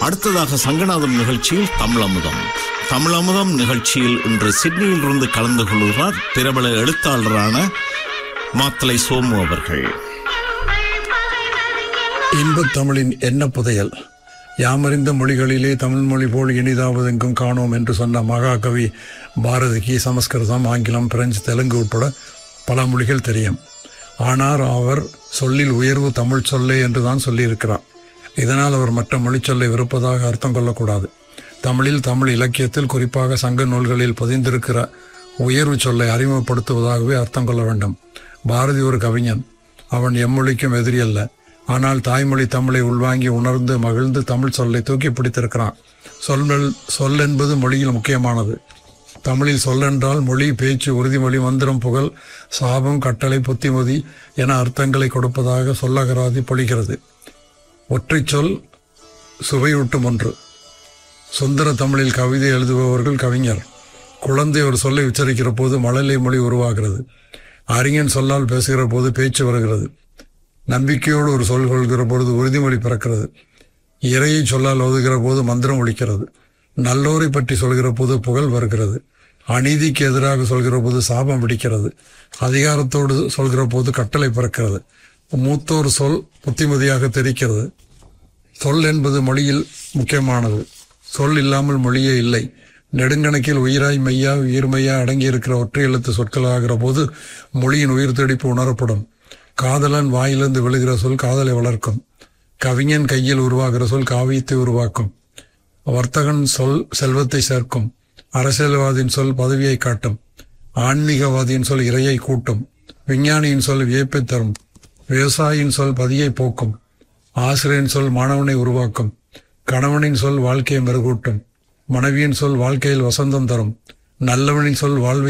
அடுத்ததாக சங்கநாதம் நிகழ்ச்சியில் தமிழமுதம் தமிழமுதம் நிகழ்ச்சியில் இன்று சிட்னியில் இருந்து கலந்து கொள்கிறார் பிரபல எழுத்தாளரான மாத்தலை சோமு அவர்கள் இன்பத் தமிழின் என்ன புதையல் யாமறிந்த மொழிகளிலே தமிழ் மொழி போல் இனிதாவதெங்கும் காணோம் என்று சொன்ன மகாகவி பாரதிக்கு சமஸ்கிருதம் ஆங்கிலம் பிரெஞ்சு தெலுங்கு உட்பட பல மொழிகள் தெரியும் ஆனால் அவர் சொல்லில் உயர்வு தமிழ் சொல்லே என்று தான் சொல்லியிருக்கிறார் இதனால் அவர் மற்ற மொழிச் சொல்லை வெறுப்பதாக அர்த்தம் கொள்ளக்கூடாது தமிழில் தமிழ் இலக்கியத்தில் குறிப்பாக சங்க நூல்களில் பதிந்திருக்கிற உயர்வு சொல்லை அறிமுகப்படுத்துவதாகவே அர்த்தம் கொள்ள வேண்டும் பாரதி ஒரு கவிஞன் அவன் எம்மொழிக்கும் எதிரி அல்ல ஆனால் தாய்மொழி தமிழை உள்வாங்கி உணர்ந்து மகிழ்ந்து தமிழ் சொல்லை தூக்கி பிடித்திருக்கிறான் சொல் சொல் என்பது மொழியில் முக்கியமானது தமிழில் சொல்லென்றால் மொழி பேச்சு உறுதிமொழி மந்திரம் புகழ் சாபம் கட்டளை புத்திமதி என அர்த்தங்களை கொடுப்பதாக சொல்லகராதி பொழிகிறது ஒற்றைச் சொல் சுவையூட்டும் ஒன்று சுந்தர தமிழில் கவிதை எழுதுபவர்கள் கவிஞர் குழந்தை ஒரு சொல்லை உச்சரிக்கிற போது மழலை மொழி உருவாகிறது அறிஞன் சொல்லால் பேசுகிற போது பேச்சு வருகிறது நம்பிக்கையோடு ஒரு சொல் கொள்கிற பொழுது உறுதிமொழி பிறக்கிறது இறையை சொல்லால் ஓதுகிற போது மந்திரம் ஒழிக்கிறது நல்லோரை பற்றி சொல்கிற போது புகழ் வருகிறது அநீதிக்கு எதிராக சொல்கிற போது சாபம் பிடிக்கிறது அதிகாரத்தோடு சொல்கிற போது கட்டளை பிறக்கிறது மூத்தோர் சொல் புத்திமதியாக தெரிக்கிறது சொல் என்பது மொழியில் முக்கியமானது சொல் இல்லாமல் மொழியே இல்லை நெடுங்கணக்கில் உயிராய் மெய்யா உயிர்மையா அடங்கி இருக்கிற ஒற்றை எழுத்து சொற்களாகிற போது மொழியின் உயிர் துடிப்பு உணரப்படும் காதலன் வாயிலிருந்து விழுகிற சொல் காதலை வளர்க்கும் கவிஞன் கையில் உருவாகிற சொல் காவியத்தை உருவாக்கும் வர்த்தகன் சொல் செல்வத்தை சேர்க்கும் அரசியல்வாதியின் சொல் பதவியை காட்டும் ஆன்மீகவாதியின் சொல் இறையை கூட்டும் விஞ்ஞானியின் சொல் வியப்பை தரும் விவசாயியின் சொல் பதியை போக்கும் ஆசிரியரின் சொல் மாணவனை உருவாக்கும் கணவனின் சொல் வாழ்க்கையை மெருகூட்டும் மனைவியின் சொல் வாழ்க்கையில் வசந்தம் தரும் நல்லவனின் சொல் வாழ்வை